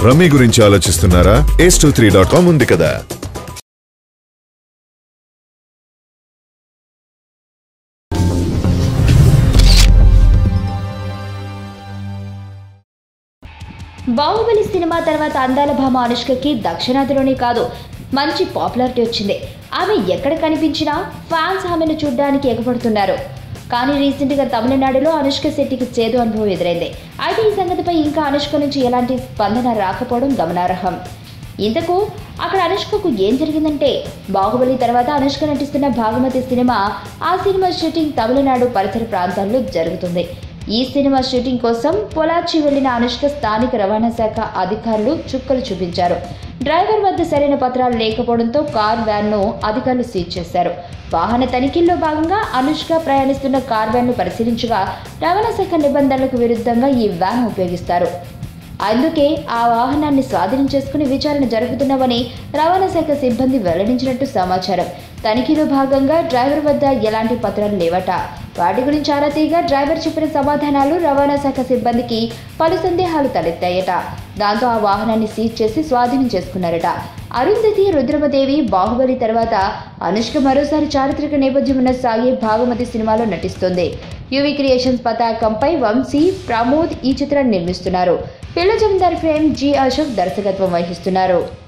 rummy గురించి ఆలోచిస్తున్నారా ace two three dot com ఉంది కదా బాహుబలి సినిమా తర్వాత అందాల భామ అనుష్కకి దక్షిణాదిలోనే కాదు మంచి పాపులారిటీ వచ్చింది ఆమె ఎక్కడ కనిపించినా ఫ్యాన్స్ ఆమెను చూడ్డానికి ఎగపడుతున్నారు కానీ రీసెంట్గా తమిళనాడులో అనుష్క శెట్టికి చేదు అనుభవం ఎదురైంది అయితే ఈ సంగతిపై ఇంకా అనుష్క నుంచి ఎలాంటి స్పందన రాకపోవడం గమనార్హం ఇంతకు అక్కడ అనుష్కకు ఏం జరిగిందంటే బాహుబలి తర్వాత అనుష్క నటిస్తున్న భాగమతి సినిమా ఆ సినిమా షూటింగ్ తమిళనాడు పరిసర ప్రాంతాల్లో జరుగుతుంది ఈ సినిమా షూటింగ్ కోసం పొలాచి వెళ్లిన అనుష్క స్థానిక రవాణా శాఖ అధికారులు చుక్కలు చూపించారు డ్రైవర్ వద్ద సరైన పత్రాలు లేకపోవడంతో కార్ వ్యాన్ను అధికారులు సీజ్ చేశారు వాహన తనిఖీల్లో భాగంగా అనుష్క ప్రయాణిస్తున్న కార్ వ్యాన్ను పరిశీలించగా రవాణా శాఖ నిబంధనలకు విరుద్ధంగా ఈ వ్యాన్ ఉపయోగిస్తారు అందుకే ఆ వాహనాన్ని స్వాధీనం చేసుకుని విచారణ జరుపుతున్నామని రవాణా శాఖ సిబ్బంది వెల్లడించినట్టు సమాచారం తనిఖీలో భాగంగా డ్రైవర్ వద్ద ఎలాంటి పత్రాలు లేవట వాటి గురించి ఆరా తీయగా డ్రైవర్ చెప్పిన సమాధానాలు రవాణా శాఖ సిబ్బందికి పలు సందేహాలు తలెత్తాయట దాంతో ఆ వాహనాన్ని సీజ్ చేసి స్వాధీనం చేసుకున్నారట అరుంధతి రుద్రమదేవి బాహుబలి తర్వాత అనుష్క మరోసారి చారిత్రక నేపథ్యం ఉన్న సాగే భాగమతి సినిమాలో నటిస్తోంది యువి క్రియేషన్స్ పతాకంపై వంశీ ప్రమోద్ ఈ చిత్రాన్ని నిర్మిస్తున్నారు పిల్ల జమీందార్ ఫ్రేమ్ జి అశోక్ దర్శకత్వం వహిస్తున్నారు